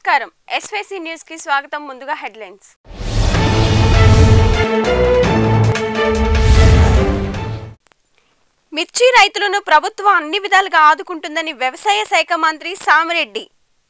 నమస్కారం SYC news కి స్వాగతం ముందుగా హెడ్లైన్స్ మిర్చి రైతులను ప్రభుత్వం అన్ని విధాలుగా ఆదుకుంటుందని వ్యవసాయ శాఖ మంత్రి సామిరెడ్డి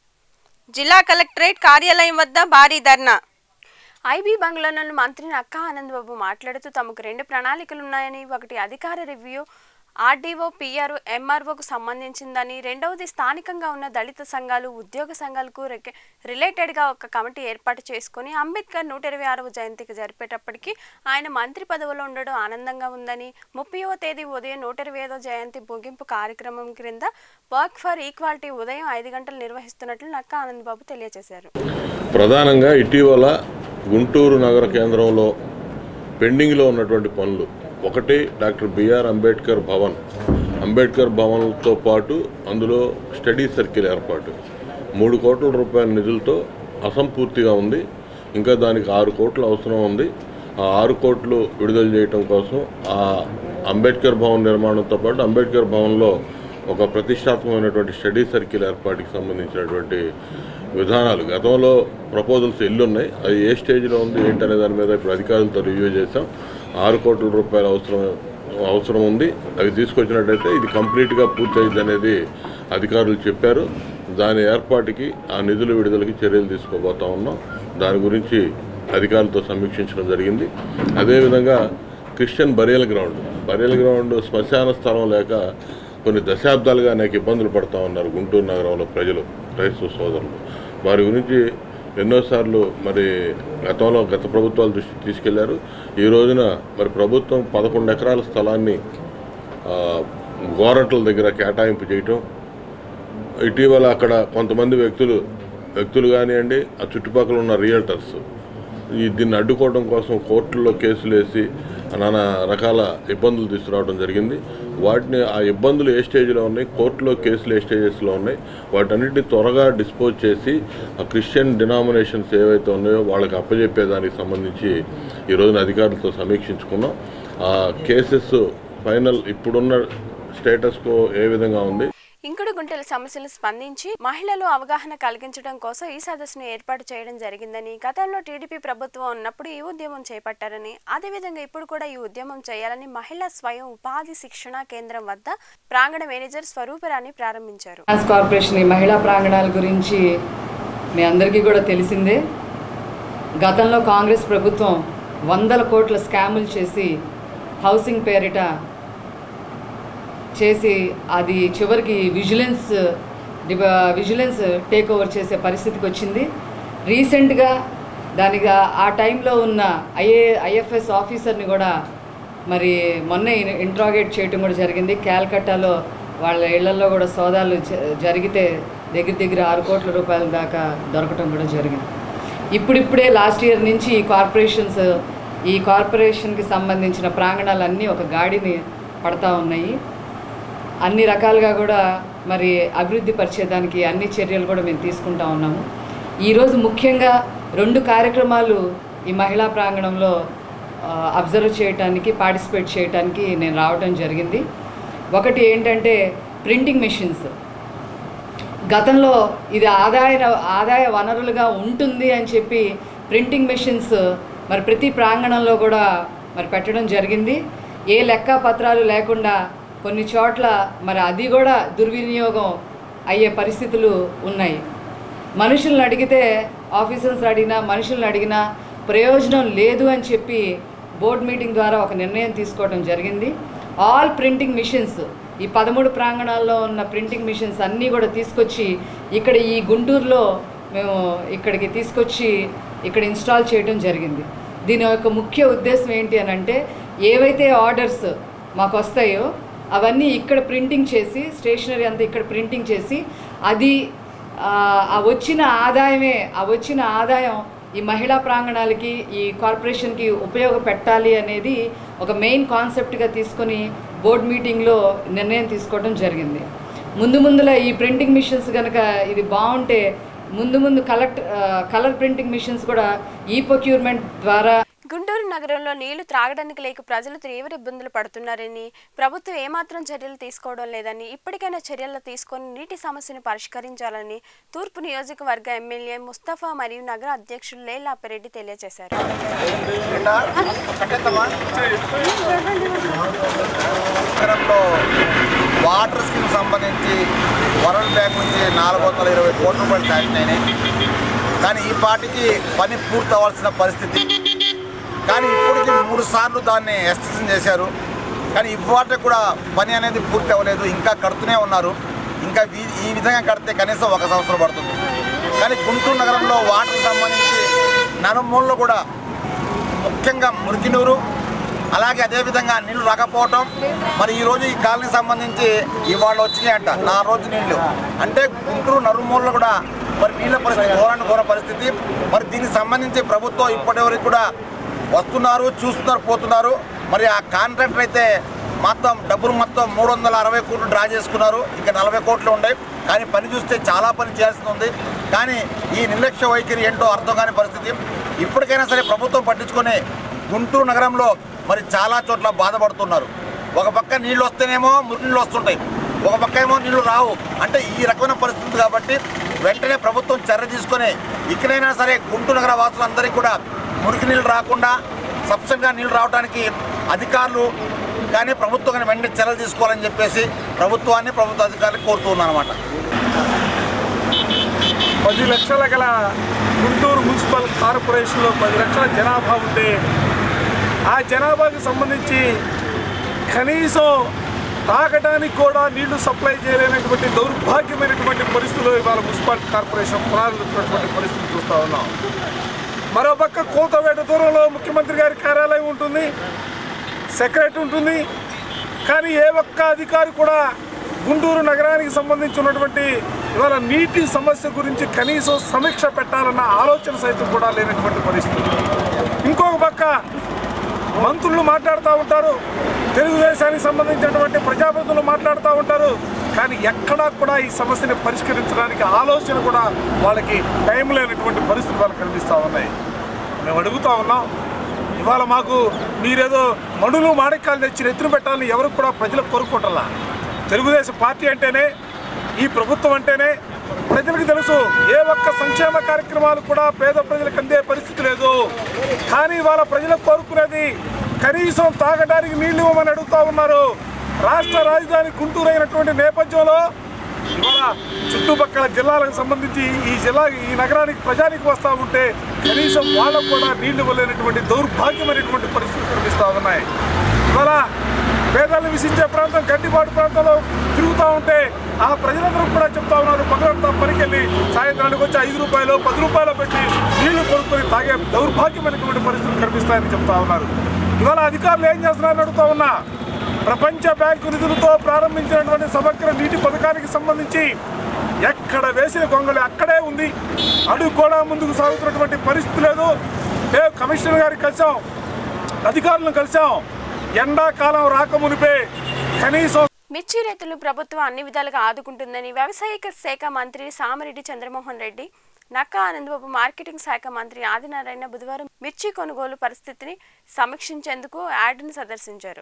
జిల్లా కలెక్టరేట్ కార్యాలయం వద్ద భారీ ధర్నా ఐబీ బంగ్లాలోని మంత్రి నక్కా ఆనందబాబు మాట్లాడుతూ తమకు రెండు ప్రణాళికలున్నాయని ఒకటి అధికార రివ్యూ ఆర్డీఓ పిఆర్ ఎంఆర్ఓకు సంబంధించిందని రెండవది స్థానికంగా ఉన్న దళిత సంఘాలు ఉద్యోగ సంఘాలకు రెక- రిలేటెడ్గా ఒక కమిటీ ఏర్పాటు చేసుకుని అంబేద్కర్ నూట ఇరవై ఆరవ జయంతికి జరిపేటప్పటికి ఆయన మంత్రి పదవిలో ఉండడం ఆనందంగా ఉందని ముప్పైవ తేదీ ఉదయం నూట ఇరవై ఐదో జయంతి ముగింపు కార్యక్రమం క్రింద వర్క్ ఫర్ ఈక్వాలిటీ ఉదయం ఐదు గంటలు నిర్వహిస్తున్నట్లు నక్కా ఆనందబాబు తెలియజేశారు ప్రధానంగా ఇటీవల గుంటూరు నగర కేంద్రంలో పెండింగ్లో ఉన్నటువంటి పనులు ఒకటి డాక్టర్ బిఆర్ అంబేద్కర్ భవన్ అంబేద్కర్ భవన్తో పాటు అందులో స్టడీ సర్కిల్ ఏర్పాటు మూడు కోట్ల రూపాయల నిధులతో అసంపూర్తిగా ఉంది ఇంకా దానికి ఆరు కోట్లు అవసరం ఉంది ఆ ఆరు కోట్లు విడుదల చేయటం కోసం ఆ అంబేద్కర్ భవన్ నిర్మాణంతో పాటు అంబేద్కర్ భవన్లో ఒక ప్రతిష్టాత్మకమైనటువంటి స్టడీ సర్కిల్ ఏర్పాటుకి సంబంధించినటువంటి విధానాలు గతంలో ప్రపోజల్స్ ఎల్లున్నాయి అది ఏ స్టేజ్లో ఉంది ఏంటనే దాని మీద ఇప్పుడు అధికారులతో రివ్యూ చేసాం ఆరు కోట్ల రూపాయలు అవసరం అవసరం ఉంది అవి తీసుకొచ్చినట్టయితే ఇది కంప్లీట్గా పూర్తయింది అనేది అధికారులు చెప్పారు దాని ఏర్పాటుకి ఆ నిధుల విడుదలకి చర్యలు తీసుకోబోతా ఉన్నాం దాని గురించి అధికారులతో సమీక్షించడం జరిగింది అదేవిధంగా Christian burial ground burial ground శ్మశాన స్థలం లేక కొన్ని దశాబ్దాలుగా అనేక ఇబ్బందులు పడుతూ ఉన్నారు గుంటూరు నగరంలో ప్రజలు క్రైస్తవ సోదరులు వారి గురించి ఎన్నోసార్లు మరి గతంలో గత ప్రభుత్వాల దృష్టికి తీసుకెళ్లారు ఈ రోజున మరి ప్రభుత్వం పదకొండు ఎకరాల స్థలాన్ని ఆ, గోరంట్ల దగ్గర కేటాయింపు చేయటం ఇటీవల అక్కడ కొంతమంది వ్యక్తులు వ్యక్తులు కానివ్వండి ఆ చుట్టుపక్కల ఉన్న రియల్టర్స్ ఈ దీన్ని అడ్డుకోవడం కోసం కోర్టుల్లో కేసులు వేసి నానా రకాల ఇబ్బందులు తీసుకురావడం జరిగింది వాటిని ఆ ఇబ్బందులు ఏ స్టేజ్లో ఉన్నాయి కోర్టులో కేసులు ఏ స్టేజెస్లో ఉన్నాయి వాటన్నిటిని త్వరగా డిస్పోజ్ చేసి ఆ క్రిస్టియన్ డినామినేషన్స్ ఏవైతే ఉన్నాయో వాళ్ళకి అప్పజెప్పేదానికి సంబంధించి ఈ రోజున అధికారులతో సమీక్షించుకున్నాం ఆ కేసెస్ ఫైనల్ ఇప్పుడున్న స్టేటస్కో ఏ విధంగా ఉంది ఇంకుడు గుంటల సమస్యలు స్పందించి మహిళలు అవగాహన కలిగించడం కోసం ఈ సదస్సును ఏర్పాటు చేయడం జరిగిందని గతంలో టీడీపీ ప్రభుత్వం ఉన్నప్పుడు ఈ ఉద్యమం చేపట్టారని అదేవిధంగా ఇప్పుడు కూడా ఈ ఉద్యమం చేయాలని మహిళా స్వయం ఉపాధి శిక్షణ కేంద్రం వద్ద ప్రాంగణ మేనేజర్ స్వరూపరాణి ప్రారంభించారు ఫైనాన్స్ కార్పొరేషన్ ఈ మహిళా ప్రాంగణాల గురించి మీ అందరికీ కూడా తెలిసిందే గతంలో కాంగ్రెస్ ప్రభుత్వం వందల కోట్ల స్కాములు చేసి హౌసింగ్ పేరిట చేసి అది చివరికి విజిలెన్స్ డిప- విజిలెన్స్ టేక్ ఓవర్ చేసే పరిస్థితికి వచ్చింది రీసెంట్గా దానికి ఆ- ఆ టైంలో ఉన్న ఐఏ ఐఎఫ్ఎస్ ఆఫీసర్ని కూడా మరి మొన్నే ఇంట్రాగేట్ చేయటం కూడా జరిగింది క్యాల్కట్టాలో వాళ్ళ ఇళ్లలో కూడా సోదాలు జ- జరిగితే దగ్గర దగ్గర ఆరు కోట్ల రూపాయల దాకా దొరకటం కూడా జరిగింది ఇప్పుడిప్పుడే లాస్ట్ ఇయర్ నుంచి ఈ కార్పొరేషన్స్ ఈ కార్పొరేషన్కి సంబంధించిన ప్రాంగణాలన్నీ ఒక గాడిని పడతా ఉన్నాయి అన్ని రకాలుగా కూడా మరి అభివృద్ధి పరిచేదానికి అన్ని చర్యలు కూడా మేము తీసుకుంటా ఉన్నాము ఈరోజు ముఖ్యంగా రెండు కార్యక్రమాలు ఈ మహిళా ప్రాంగణంలో ఆ, అబ్జర్వ్ చేయడానికి పార్టిసిపేట్ చేయడానికి నేను రావడం జరిగింది ఒకటి ఏంటంటే ప్రింటింగ్ మెషిన్స్ గతంలో ఇది ఆదాయ ఆదాయ వనరులుగా ఉంటుంది అని చెప్పి ప్రింటింగ్ మెషిన్స్ మరి ప్రతి ప్రాంగణంలో కూడా మరి పెట్టడం జరిగింది ఏ లెక్క పత్రాలు లేకుండా కొన్ని చోట్ల మరి అది కూడా దుర్వినియోగం అయ్యే పరిస్థితులు ఉన్నాయి మనుషులను అడిగితే ఆఫీసర్స్ అడిగినా మనుషులను అడిగినా ప్రయోజనం లేదు అని చెప్పి బోర్డ్ మీటింగ్ ద్వారా ఒక నిర్ణయం తీసుకోవడం జరిగింది ఆల్ ప్రింటింగ్ మిషన్స్ ఈ పదమూడు ప్రాంగణాల్లో ఉన్న ప్రింటింగ్ మిషన్స్ అన్నీ కూడా తీసుకొచ్చి ఇక్కడ ఈ గుంటూరులో మేము ఇక్కడికి తీసుకొచ్చి ఇక్కడ ఇన్స్టాల్ చేయడం జరిగింది దీని యొక్క ముఖ్య ఉద్దేశం ఏంటి అని అంటే ఏవైతే ఆర్డర్స్ మాకు వస్తాయో అవన్నీ ఇక్కడ ప్రింటింగ్ చేసి స్టేషనరీ అంతా ఇక్కడ ప్రింటింగ్ చేసి అది ఆ ఆ వచ్చిన ఆదాయమే ఆ వచ్చిన ఆదాయం ఈ మహిళా ప్రాంగణాలకి ఈ కార్పొరేషన్కి ఉపయోగపెట్టాలి అనేది ఒక మెయిన్ కాన్సెప్ట్గా తీసుకొని బోర్డ్ మీటింగ్లో నిర్ణయం తీసుకోవడం జరిగింది ముందు ముందులో ఈ ప్రింటింగ్ మిషన్స్ కనుక ఇది బాగుంటే ముందు ముందు కలెక్ట్ కలర్ ప్రింటింగ్ మిషన్స్ కూడా ఈ ప్రొక్యూర్మెంట్ ద్వారా గుంటూరు నగరంలో నీళ్లు త్రాగడానికి లేక ప్రజలు తీవ్ర ఇబ్బందులు పడుతున్నారని ప్రభుత్వం ఏమాత్రం చర్యలు తీసుకోవడం లేదని ఇప్పటికైనా చర్యలు తీసుకొని నీటి సమస్యను పరిష్కరించాలని తూర్పు నియోజకవర్గ ఎమ్మెల్యే ముస్తఫా మరియు నగర అధ్యక్షులు లేలాపిరెడ్డి తెలియజేశారు నగరంలో వాటర్ స్కీమ్ సంబంధించి వరల్డ్ బ్యాంక్ నుంచి నాలుగు వందల ఇరవై కోట్ల రూపాయలు శాంక్షన్ అయినాయి కానీ ఈ పాటికి పని పూర్తి అవ్వాల్సిన పరిస్థితి కానీ ఇప్పటికి మూడు సార్లు దాన్ని ఎక్స్టెన్షన్ చేశారు కానీ ఇప్పటికి కూడా పని అనేది పూర్తి అవ్వలేదు ఇంకా కడుతూనే ఉన్నారు ఇంకా వీ- ఈ విధంగా కడితే కనీసం ఒక సంవత్సరం పడుతుంది కానీ గుంటూరు నగరంలో వాటర్ సంబంధించి నలుమూలలో కూడా ముఖ్యంగా మురికినూరు అలాగే అదేవిధంగా నీళ్లు రాకపోవటం మరి ఈ రోజు ఈ కాలనీ సంబంధించి ఇవాళ వచ్చినాయంట నా రోజు నీళ్లు అంటే గుంటూరు నలుమూలలో కూడా మరి నీళ్ళ పరిస్థితి ఘోరాన్ని ఘోర పరిస్థితి మరి దీనికి సంబంధించి ప్రభుత్వం ఇప్పటివరకు కూడా వస్తున్నారు చూస్తున్నారు పోతున్నారు మరి ఆ కాంట్రాక్టర్ అయితే మొత్తం డబ్బులు మొత్తం మూడు వందల అరవై కోట్లు డ్రా చేసుకున్నారు ఇంకా నలభై కోట్లు ఉన్నాయి కానీ పని చూస్తే చాలా పని చేయాల్సి ఉంది కానీ ఈ నిర్లక్ష్య వైఖరి ఏంటో అర్థం కాని పరిస్థితి ఇప్పటికైనా సరే ప్రభుత్వం పట్టించుకొని గుంటూరు నగరంలో మరి చాలా చోట్ల బాధపడుతున్నారు ఒక పక్క నీళ్ళు వస్తేనేమో మురికి నీళ్ళు వస్తుంటాయి ఒక పక్క ఏమో నీళ్లు రావు అంటే ఈ రకమైన పరిస్థితి కాబట్టి వెంటనే ప్రభుత్వం చర్య తీసుకొని ఇక్కడైనా సరే గుంటూరు నగర వాసులందరికీ కూడా మురికి నీళ్ళు రాకుండా సబ్సిడీగా నీళ్ళు రావడానికి అధికారులు కానీ ప్రభుత్వం కానీ వెంటనే చర్యలు తీసుకోవాలని చెప్పేసి ప్రభుత్వాన్ని ప్రభుత్వ అధికారులు కోరుతున్నాను అనమాట పది లక్షల గల గుంటూరు మున్సిపల్ కార్పొరేషన్లో పది లక్షల జనాభా ఉంటే ఆ జనాభాకి సంబంధించి కనీసం తాగడానికి కూడా నీళ్లు సప్లై చేయలేనటువంటి దౌర్భాగ్యమైనటువంటి పరిస్థితులు ఇవాళ మున్సిపల్ కార్పొరేషన్ పునాదులున్నటువంటి పరిస్థితులు చూస్తూ ఉన్నాం మరోపక్క కోతవేట దూరంలో ముఖ్యమంత్రి గారి కార్యాలయం ఉంటుంది సెక్రటరీ ఉంటుంది కానీ ఏ ఒక్క అధికారి కూడా గుంటూరు నగరానికి సంబంధించి ఉన్నటువంటి ఇవాళ నీటి సమస్య గురించి కనీసం సమీక్ష పెట్టాలన్న ఆలోచన సైతం కూడా లేనటువంటి పరిస్థితి ఇంకొక పక్క మంత్రులు మాట్లాడుతూ ఉంటారు తెలుగుదేశానికి సంబంధించినటువంటి ప్రజాప్రతినిధులు మాట్లాడుతూ ఉంటారు కానీ ఎక్కడా కూడా ఈ సమస్యని పరిష్కరించడానికి ఆలోచన కూడా వాళ్ళకి టైం లేనటువంటి పరిస్థితులు వాళ్ళకి కనిపిస్తూ ఉన్నాయి మేము అడుగుతా ఉన్నాం ఇవాళ మాకు మీరేదో మణులు మాణిక్యాలు తెచ్చి నెత్తిన పెట్టాలని ఎవరు కూడా ప్రజలకు కోరుకుంటారా తెలుగుదేశం పార్టీ అంటేనే ఈ ప్రభుత్వం అంటేనే ప్రజలకు తెలుసు ఏ ఒక్క సంక్షేమ కార్యక్రమాలు కూడా పేద ప్రజలకు అందే పరిస్థితి లేదు కానీ వాళ్ళ ప్రజలకు కోరుకునేది కనీసం తాగడానికి నీళ్లు ఇవ్వమని అడుగుతా ఉన్నారు రాష్ట్ర రాజధాని గుంటూరు అయినటువంటి నేపథ్యంలో ఇవాళ చుట్టుపక్కల జిల్లాలకు సంబంధించి ఈ జిల్లా ఈ నగరానికి ప్రజానికి వస్తూ ఉంటే కనీసం వాళ్ళకు కూడా నీళ్లు ఇవ్వలేనటువంటి దౌర్భాగ్యమైనటువంటి పరిస్థితులు కనిపిస్తూ ఉన్నాయి ఇవాళ పేదలను విసించే ప్రాంతం గడ్డిపాటు ప్రాంతంలో తిరుగుతూ ఉంటే ఆ ప్రజలందరూ కూడా చెప్తా ఉన్నారు పగలంతా పనికెళ్ళి సాయంత్రానికి వచ్చి ఐదు రూపాయలు పది రూపాయలు పెట్టి నీళ్లు కొనుక్కొని తాగే దౌర్భాగ్యమైనటువంటి పరిస్థితులు కనిపిస్తాయని చెప్తా ఉన్నారు ఇవాళ అధికారులు ఏం చేస్తున్నారని అడుగుతా ఉన్నా ప్రపంచ బ్యాంకు నిధులతో ప్రారంభించినటువంటి సమగ్ర నీటి పథకానికి సంబంధించి ఎక్కడ వేసిన గొంగళి అక్కడే ఉంది అడుగు కూడా ముందుకు సాగుతున్నటువంటి పరిస్థితి లేదు మేము కమిషనర్ గారికి కలిసాం అధికారులను కలిసాం ఎండాకాలం రాకమునిపే కనీసం మిర్చి రైతులు ప్రభుత్వం అన్ని విధాలుగా ఆదుకుంటుందని వ్యవసాయ శాఖ మంత్రి సామిరెడ్డి చంద్రమోహన్ రెడ్డి నక్కా ఆనందబాబు మార్కెటింగ్ శాఖ మంత్రి ఆదినారాయణ బుధవారం మిర్చి కొనుగోలు పరిస్థితిని సమీక్షించేందుకు యార్డును సందర్శించారు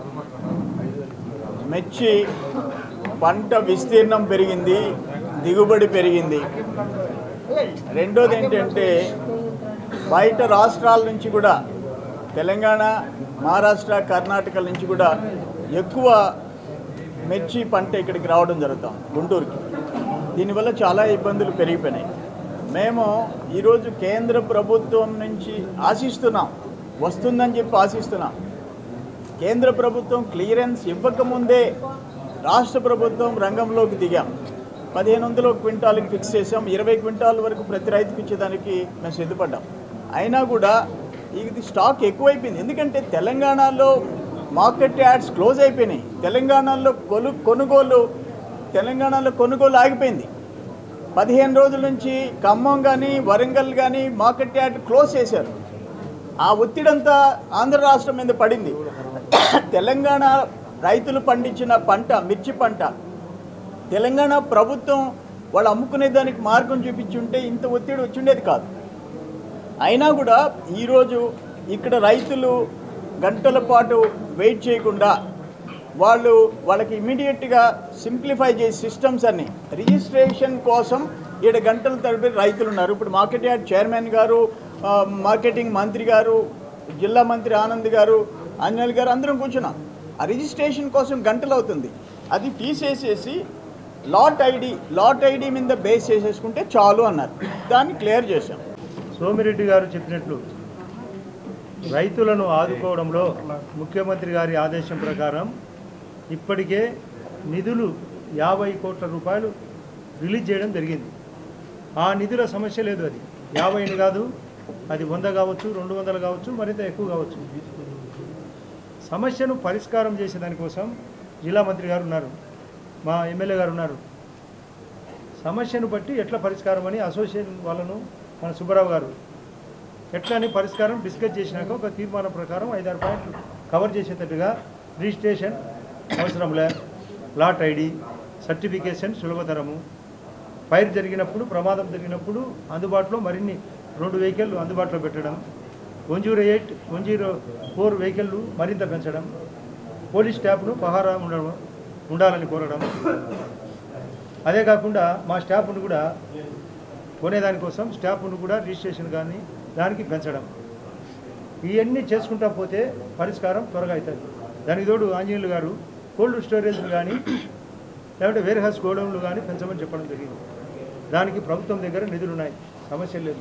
మిర్చి పంట విస్తీర్ణం పెరిగింది దిగుబడి పెరిగింది రెండోది ఏంటంటే బయట రాష్ట్రాల నుంచి కూడా తెలంగాణ మహారాష్ట్ర కర్ణాటక నుంచి కూడా ఎక్కువ మిర్చి పంట ఇక్కడికి రావడం జరుగుతాం గుంటూరుకి దీనివల్ల చాలా ఇబ్బందులు పెరిగిపోయినాయి మేము ఈరోజు కేంద్ర ప్రభుత్వం నుంచి ఆశిస్తున్నాం వస్తుందని చెప్పి ఆశిస్తున్నాం కేంద్ర ప్రభుత్వం క్లియరెన్స్ ఇవ్వకముందే రాష్ట్ర ప్రభుత్వం రంగంలోకి దిగాం పదిహేను వందల క్వింటాల్కి ఫిక్స్ చేసాం ఇరవై క్వింటాల్ వరకు ప్రతి రైతుకి ఇచ్చేదానికి మేము సిద్ధపడ్డాం అయినా కూడా ఇది స్టాక్ ఎక్కువైపోయింది ఎందుకంటే తెలంగాణలో మార్కెట్ యాడ్స్ క్లోజ్ అయిపోయినాయి తెలంగాణలో కొను కొనుగోలు తెలంగాణలో కొనుగోలు ఆగిపోయింది పదిహేను రోజుల నుంచి ఖమ్మం కానీ వరంగల్ కానీ మార్కెట్ యార్డ్ క్లోజ్ చేశారు ఆ ఒత్తిడంతా ఆంధ్ర రాష్ట్రం మీద పడింది తెలంగాణ రైతులు పండించిన పంట మిర్చి పంట తెలంగాణ ప్రభుత్వం వాళ్ళు అమ్ముకునే దానికి మార్గం చూపించి ఉంటే ఇంత ఒత్తిడి వచ్చి ఉండేది కాదు అయినా కూడా ఈరోజు ఇక్కడ రైతులు గంటల పాటు వెయిట్ చేయకుండా వాళ్ళు వాళ్ళకి ఇమీడియట్గా సింప్లిఫై చేసే సిస్టమ్స్ అన్ని రిజిస్ట్రేషన్ కోసం ఏడు గంటల తరబడి రైతులు ఉన్నారు ఇప్పుడు మార్కెట్ యార్డ్ చైర్మన్ గారు ఆ, మార్కెటింగ్ మంత్రి గారు జిల్లా మంత్రి ఆనంద్ గారు అంజనల్ గారు అందరం కూర్చున్నాం ఆ రిజిస్ట్రేషన్ కోసం గంటలు అవుతుంది అది తీసేసేసి లాట్ ఐడి లాట్ ఐడి మీద బేస్ చేసేసుకుంటే చాలు అన్నారు దాన్ని క్లియర్ చేశాం సోమిరెడ్డి గారు చెప్పినట్లు రైతులను ఆదుకోవడంలో ముఖ్యమంత్రి గారి ఆదేశం ప్రకారం ఇప్పటికే నిధులు యాభై కోట్ల రూపాయలు రిలీజ్ చేయడం జరిగింది ఆ నిధుల సమస్య లేదు అది యాభైని కాదు అది వంద కావచ్చు రెండు వందలు కావచ్చు మరింత ఎక్కువ కావచ్చు సమస్యను పరిష్కారం చేసే దానికోసం జిల్లా మంత్రి గారు ఉన్నారు మా ఎమ్మెల్యే గారు ఉన్నారు సమస్యను బట్టి ఎట్లా పరిష్కారం అని అసోసియేషన్ వాళ్ళను మన సుబ్బారావు గారు ఎట్లా అని పరిష్కారం డిస్కస్ చేసినాక ఒక తీర్మానం ప్రకారం ఐదారు పాయింట్లు కవర్ చేసేటట్టుగా రిజిస్ట్రేషన్ అవసరంలే లాట్ ఐడి సర్టిఫికేషన్ సులభతరము ఫైర్ జరిగినప్పుడు ప్రమాదం జరిగినప్పుడు అందుబాటులో మరిన్ని రెండు వెహికల్లు అందుబాటులో పెట్టడం one zero eight one zero four వెహికల్లు మరింత పెంచడం పోలీస్ స్టాఫ్ను పహారా ఉండడం ఉండాలని కోరడం అదే కాకుండా మా స్టాఫ్ను కూడా కొనేదానికోసం స్టాఫ్ను కూడా రిజిస్ట్రేషన్ కానీ దానికి పెంచడం ఇవన్నీ చేసుకుంటా పోతే పరిష్కారం త్వరగా అవుతుంది దానికి తోడు ఆంజనేయులు గారు కోల్డ్ స్టోరేజ్లు కానీ లేకుంటే వేర్ హౌస్ గోడౌన్లు కానీ పెంచమని చెప్పడం జరిగింది దానికి ప్రభుత్వం దగ్గర నిధులు ఉన్నాయి సమస్య లేదు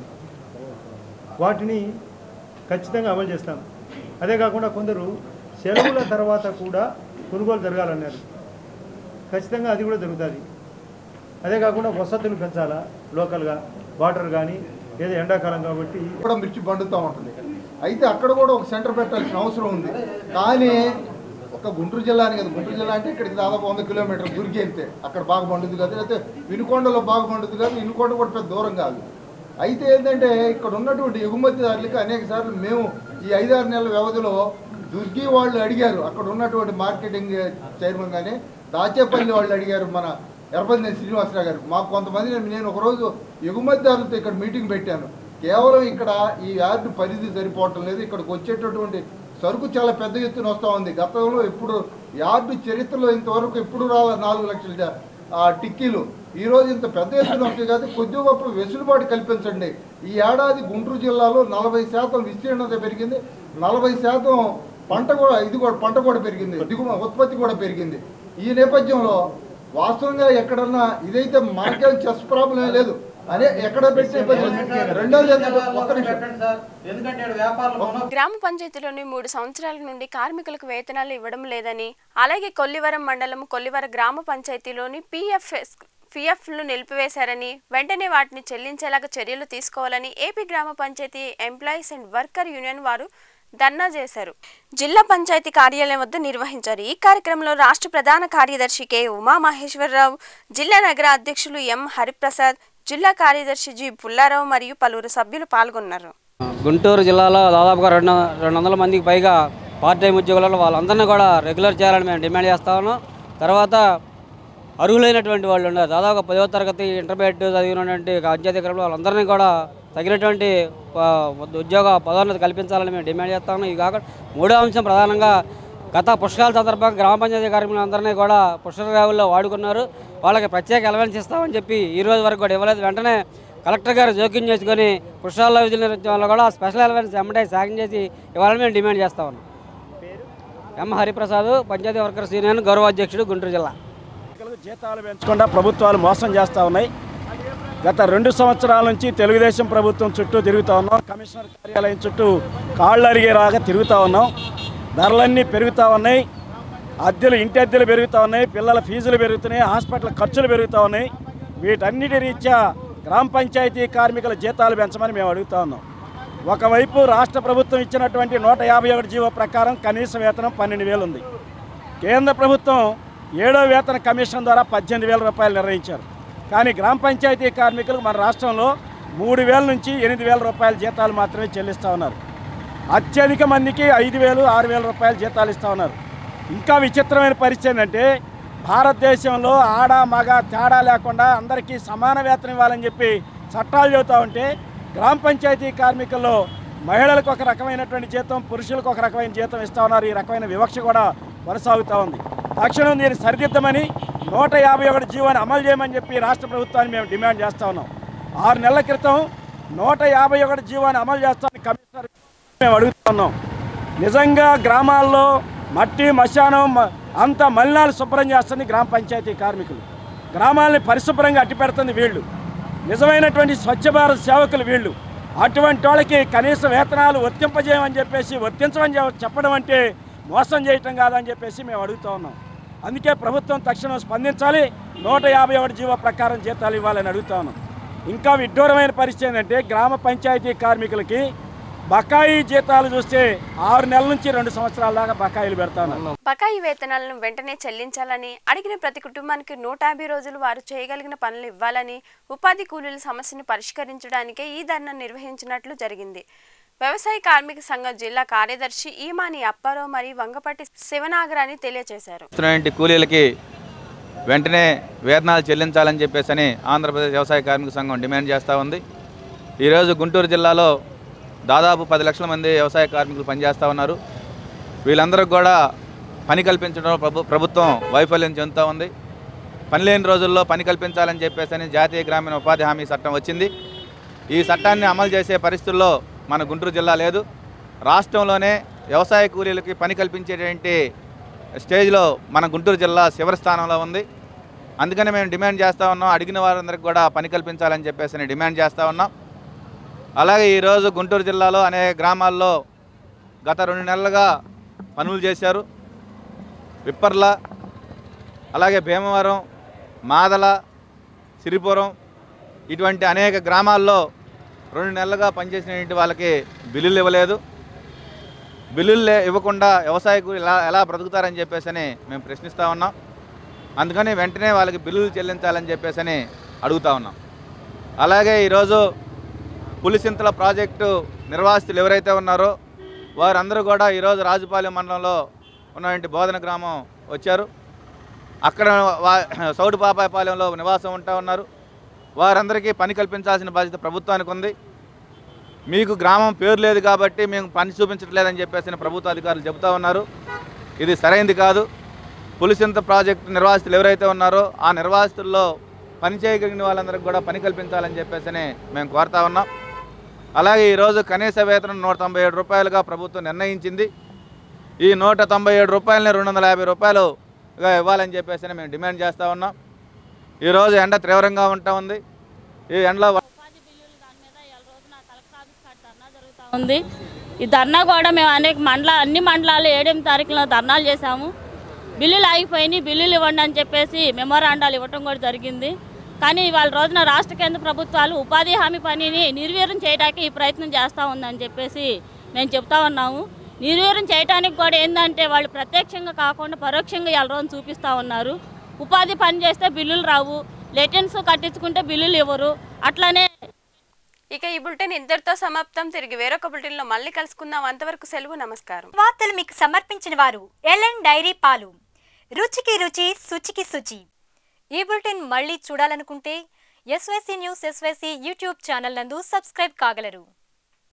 వాటిని ఖచ్చితంగా అమలు చేస్తాం అదే కాకుండా కొందరు సెలవుల తర్వాత కూడా కొనుగోలు జరగాలన్నారు ఖచ్చితంగా అది కూడా జరుగుతుంది అదే కాకుండా వసతులు పెంచాలా లోకల్గా వాటర్ కానీ ఏదో ఎండాకాలం కాబట్టి కూడా మిర్చి పండుతూ ఉంటుంది అయితే అక్కడ కూడా ఒక సెంటర్ పెట్టాల్సిన అవసరం ఉంది కానీ ఒక గుంటూరు జిల్లా అని కదా గుంటూరు జిల్లా అంటే ఇక్కడికి దాదాపు వంద కిలోమీటర్లు దుర్గి వెళ్తే అక్కడ బాగా పండుద్ది కదా లేకపోతే వినుకొండలో బాగా పండుద్ది కానీ వినుకొండ కూడా పెద్ద దూరం కాదు అయితే ఏంటంటే ఇక్కడ ఉన్నటువంటి ఎగుమతిదారులకి అనేక సార్లు మేము ఈ ఐదారు నెలల వ్యవధిలో దుర్గి వాళ్ళు అడిగారు అక్కడ ఉన్నటువంటి మార్కెటింగ్ చైర్మన్ కానీ దాచేపల్లి వాళ్ళు అడిగారు మన ఎర్రపల్లి శ్రీనివాసరావు గారు మాకు కొంతమంది నేను ఒకరోజు ఎగుమతిదారులతో ఇక్కడ మీటింగ్ పెట్టాను కేవలం ఇక్కడ ఈ యార్డు పరిధి సరిపోవటం లేదు ఇక్కడికి వచ్చేటటువంటి సరుకు చాలా పెద్ద ఎత్తున వస్తూ ఉంది గతంలో ఇప్పుడు యార్డు చరిత్రలో ఇంతవరకు ఎప్పుడు రాల నాలుగు లక్షల జా- ఆ టిక్కీలు ఈ రోజు ఇంత పెద్ద ఎత్తున వస్తాయి కాదు కొద్ది గొప్ప వెసులుబాటు కల్పించండి ఈ ఏడాది గుంటూరు జిల్లాలో నలభై శాతం విస్తీర్ణత పెరిగింది నలభై శాతం పంట కూడా ఇది కూడా పంట కూడా పెరిగింది దిగుమ ఉత్పత్తి కూడా పెరిగింది ఈ నేపథ్యంలో వాస్తవంగా ఎక్కడన్నా ఇదైతే మనకేం చెస్ ప్రాబ్లం లేదు అనే ఎక్కడ పెట్టే రెండోది ఏంటంటే ఒక్క నిమిషం గ్రామ పంచాయతీలోని మూడు సంవత్సరాల నుండి కార్మికులకు వేతనాలు ఇవ్వడం లేదని అలాగే కొల్లివరం మండలం కొల్లివరం గ్రామ పంచాయతీలోని పిఎఫ్ఎస్ పిఎఫ్లు నిలిపివేశారని వెంటనే వాటిని చెల్లించేలాగా చర్యలు తీసుకోవాలని ఏపీ గ్రామ panchayat employees and worker union వారు ధర్నా చేశారు జిల్లా పంచాయతీ కార్యాలయం వద్ద నిర్వహించారు ఈ కార్యక్రమంలో రాష్ట్ర ప్రధాన కార్యదర్శి కె ఉమామహేశ్వరరావు జిల్లా నగర అధ్యక్షులు ఎం హరిప్రసాద్ జిల్లా కార్యదర్శి జి పుల్లారావు మరియు పలువురు సభ్యులు పాల్గొన్నారు గుంటూరు జిల్లాలో దాదాపుగా రెండు రెండు వందల మందికి పైగా పార్ట్ టైం ఉద్యోగులలో వాళ్ళందరినీ కూడా రెగ్యులర్ చేయాలని మేము డిమాండ్ చేస్తా ఉన్నాం తర్వాత అర్హులైనటువంటి వాళ్ళు ఉన్నారు దాదాపు పదవ తరగతి ఇంటర్మీడియట్ చదివినటువంటి పంచాయతీ వాళ్ళందరినీ కూడా తగినటువంటి ఆ, ఉద్యోగ పదోన్నతి కల్పించాలని మేము డిమాండ్ చేస్తా ఉన్నాం ఇది కాకుండా మూడో అంశం ప్రధానంగా గత పుష్కరాల సందర్భంగా గ్రామ పంచాయతీ కార్మికులందరినీ కూడా పుష్కర రేవుల్లో వాడుకున్నారు వాళ్ళకి ప్రత్యేక ఎలవెన్స్ ఇస్తామని చెప్పి ఈ రోజు వరకు కూడా ఇవ్వలేదు వెంటనే కలెక్టర్ గారు జోక్యం చేసుకొని పుష్కరాల విధుల నిర్వహణలో కూడా స్పెషల్ ఎలవెన్స్ ఎమ్మటే సాగం చేసి ఇవ్వాలని మేము డిమాండ్ చేస్తా ఉన్నాం M Hariprasad panchayat workers union గౌరవాధ్యక్షుడు గుంటూరు జిల్లా జీతాలు పెంచకుండా ప్రభుత్వాలు మోసం చేస్తూ ఉన్నాయి గత రెండు సంవత్సరాల నుంచి తెలుగుదేశం ప్రభుత్వం చుట్టూ తిరుగుతూ ఉన్నాం కమిషనర్ కార్యాలయం చుట్టూ కాళ్ళు అరిగేలాగా తిరుగుతూ ఉన్నాం ధరలన్నీ పెరుగుతూ ఉన్నాయి అద్దెలు ఇంటి అద్దెలు పెరుగుతూ ఉన్నాయి పిల్లల ఫీజులు పెరుగుతున్నాయి హాస్పిటల్ ఖర్చులు పెరుగుతూ ఉన్నాయి వీటన్నిటి రీత్యా గ్రామ పంచాయతీ కార్మికుల జీతాలు పెంచమని మేము అడుగుతా ఉన్నాం ఒకవైపు రాష్ట్ర ప్రభుత్వం ఇచ్చినటువంటి నూట యాభై ఒకటి జీవో ప్రకారం కనీస వేతనం పన్నెండు వేలు ఉంది కేంద్ర ప్రభుత్వం ఏడో వేతన కమిషన్ ద్వారా పద్దెనిమిది వేల రూపాయలు నిర్ణయించారు కానీ గ్రామ పంచాయతీ కార్మికులకు మన రాష్ట్రంలో మూడు వేల నుంచి ఎనిమిది వేల రూపాయల జీతాలు మాత్రమే చెల్లిస్తూ ఉన్నారు అత్యధిక మందికి ఐదు వేలు ఆరు వేల రూపాయల జీతాలు ఇస్తూ ఉన్నారు ఇంకా విచిత్రమైన పరిస్థితి ఏంటంటే భారతదేశంలో ఆడ మగ తేడా లేకుండా అందరికీ సమాన వేతనం ఇవ్వాలని చెప్పి చట్టాలు చెబుతూ ఉంటే గ్రామ పంచాయతీ కార్మికుల్లో మహిళలకు ఒక రకమైనటువంటి జీతం పురుషులకు ఒక రకమైన జీతం ఇస్తా ఉన్నారు ఈ రకమైన వివక్ష కూడా కొనసాగుతూ ఉంది తక్షణం దీన్ని సరిదిద్దమని నూట యాభై ఒకటి జీవోని అమలు చేయమని చెప్పి రాష్ట్ర ప్రభుత్వాన్ని మేము డిమాండ్ చేస్తా ఉన్నాం ఆరు నెలల క్రితం నూట యాభై ఒకటి జీవోని అమలు చేస్తామని కమిషనర్ మేము అడుగుతా ఉన్నాం నిజంగా గ్రామాల్లో మట్టి మశానం మ- అంత మలినాలు శుభ్రం చేస్తుంది గ్రామ పంచాయతీ కార్మికులు గ్రామాలని పరిశుభ్రంగా అట్టి పెడుతుంది వీళ్ళు నిజమైనటువంటి స్వచ్ఛ భారత్ సేవకులు వీళ్ళు అటువంటి వాళ్ళకి కనీస వేతనాలు వర్తింపజేయమని చెప్పేసి వర్తించమని చె- చెప్పడం అంటే మోసం చేయటం కాదని చెప్పేసి మేము అడుగుతా ఉన్నాం అందుకే ప్రభుత్వం తక్షణం స్పందించాలి నూట యాభై ఒకటి జీవో ప్రకారం జీతాలు ఇవ్వాలని అడుగుతా ఉన్నాం ఇంకా విడ్డూరమైన పరిస్థితి ఏంటంటే గ్రామ పంచాయతీ కార్మికులకి బకాయి జీతాలు చూస్తే ఆరు నెలల నుంచి రెండు సంవత్సరాల దాకా బకాయిలు పెడతాను బకాయి వేతనాలను వెంటనే చెల్లించాలని అడిగిన ప్రతి కుటుంబానికి నూట యాభై రోజులు వారు చేయగలిగిన పనులు ఇవ్వాలని ఉపాధి కూలీల సమస్యను పరిష్కరించడానికే ఈ ధర్నా నిర్వహించినట్లు జరిగింది వ్యవసాయ కార్మిక సంఘం జిల్లా కార్యదర్శి ఈమాని అప్పారావు మరియు వంగపట్టి శివనాగరాని తెలియజేశారు చేస్తున్నటువంటి కూలీలకి వెంటనే వేతనాలు చెల్లించాలని చెప్పేసి అని ఆంధ్రప్రదేశ్ వ్యవసాయ కార్మిక సంఘం డిమాండ్ చేస్తూ ఉంది ఈరోజు గుంటూరు జిల్లాలో దాదాపు పది లక్షల మంది వ్యవసాయ కార్మికులు పనిచేస్తూ ఉన్నారు వీళ్ళందరికీ కూడా పని కల్పించడంలో ప్రభు ప్రభుత్వం వైఫల్యం చెందుతూ ఉంది పని లేని రోజుల్లో పని కల్పించాలని చెప్పేసి అని జాతీయ గ్రామీణ ఉపాధి హామీ చట్టం వచ్చింది ఈ చట్టాన్ని అమలు చేసే పరిస్థితుల్లో మన గుంటూరు జిల్లా లేదు రాష్ట్రంలోనే వ్యవసాయ కూలీలకి పని కల్పించేటువంటి స్టేజ్లో మన గుంటూరు జిల్లా చివరి స్థానంలో ఉంది అందుకని మేము డిమాండ్ చేస్తూ ఉన్నాం అడిగిన వారందరికీ కూడా పని కల్పించాలని చెప్పేసి అని డిమాండ్ చేస్తూ ఉన్నాం అలాగే ఈరోజు గుంటూరు జిల్లాలో అనేక గ్రామాల్లో గత రెండు నెలలుగా పనులు చేశారు విప్పర్ల అలాగే భీమవరం మాదల సిరిపురం ఇటువంటి అనేక గ్రామాల్లో రెండు నెలలుగా పనిచేసినటువంటి వాళ్ళకి బిల్లులు ఇవ్వలేదు బిల్లులు లే- ఇవ్వకుండా వ్యవసాయ కూలి ఎలా ఎలా బ్రతుకుతారని చెప్పేసి అని మేము ప్రశ్నిస్తూ ఉన్నాం అందుకని వెంటనే వాళ్ళకి బిల్లులు చెల్లించాలని చెప్పేసి అని అడుగుతా ఉన్నాం అలాగే ఈరోజు పులిసింతల ప్రాజెక్టు నిర్వాసితులు ఎవరైతే ఉన్నారో వారందరూ కూడా ఈరోజు రాజుపాలెం మండలంలో ఉన్నటువంటి బోధన గ్రామం వచ్చారు అక్కడ వా సౌడు పాపాయపాలెంలో నివాసం ఉంటా ఉన్నారు వారందరికీ పని కల్పించాల్సిన బాధ్యత ప్రభుత్వానికి ఉంది మీకు గ్రామం పేరు లేదు కాబట్టి మేము పని చూపించట్లేదని చెప్పేసి ప్రభుత్వ అధికారులు చెబుతా ఉన్నారు ఇది సరైంది కాదు పులిసింత ప్రాజెక్టు నిర్వాసితులు ఎవరైతే ఉన్నారో ఆ నిర్వాసితుల్లో పని చేయగలిగిన వాళ్ళందరికీ కూడా పని కల్పించాలని చెప్పేసి మేము కోరుతా ఉన్నాం అలాగే ఈరోజు కనీస వేతనం నూట తొంభై ఏడు రూపాయలుగా ప్రభుత్వం నిర్ణయించింది ఈ నూట తొంభై ఏడు రూపాయలని రెండు వందల యాభై రూపాయలుగా ఇవ్వాలని చెప్పేసి మేము డిమాండ్ చేస్తూ ఉన్నాం ఈరోజు ఎండ తీవ్రంగా ఉంటా ఉంది ఈ ఎండలో ఉంది ఈ ధర్నా కూడా మేము అనేక మండల అన్ని మండలాలు ఏడెనిమిది తారీఖులో ధర్నాలు చేశాము బిల్లులు ఆగిపోయినాయి బిల్లులు ఇవ్వండి అని చెప్పేసి మెమోరాండాలు ఇవ్వటం కూడా జరిగింది కానీ ఇవాళ రోజున రాష్ట్ర కేంద్ర ప్రభుత్వాలు ఉపాధి హామీ పనిని నిర్వీర్యం చేయడానికి ఈ ప్రయత్నం చేస్తూ ఉందని చెప్పేసి మేము చెప్తా ఉన్నాము నిర్వీర్యం చేయడానికి కూడా ఏంటంటే వాళ్ళు ప్రత్యక్షంగా కాకుండా పరోక్షంగా ఇవాళ రోజున చూపిస్తూ ఉన్నారు ఉపాధి పని చేస్తే బిల్లులు రావు లెటెన్స్ కట్టించుకుంటే బిల్లులు ఇవ్వరు అట్లానే ఇక ఈ బులెటిన్ ఇంతటితో సమాప్తం తిరిగి వేరొక బులెటిన్ లో మళ్ళీ కలుసుకుందాం అంతవరకు సెలవు నమస్కారం వార్తలు మీకు సమర్పించిన వారు ఎల్ఎన్ డైరీ పాలు రుచికి రుచి శుచికి శుచి ఈ బులెటిన్ మళ్ళీ చూడాలనుకుంటే SYC news SYC YouTube channel నందు సబ్స్క్రైబ్ కాగలరు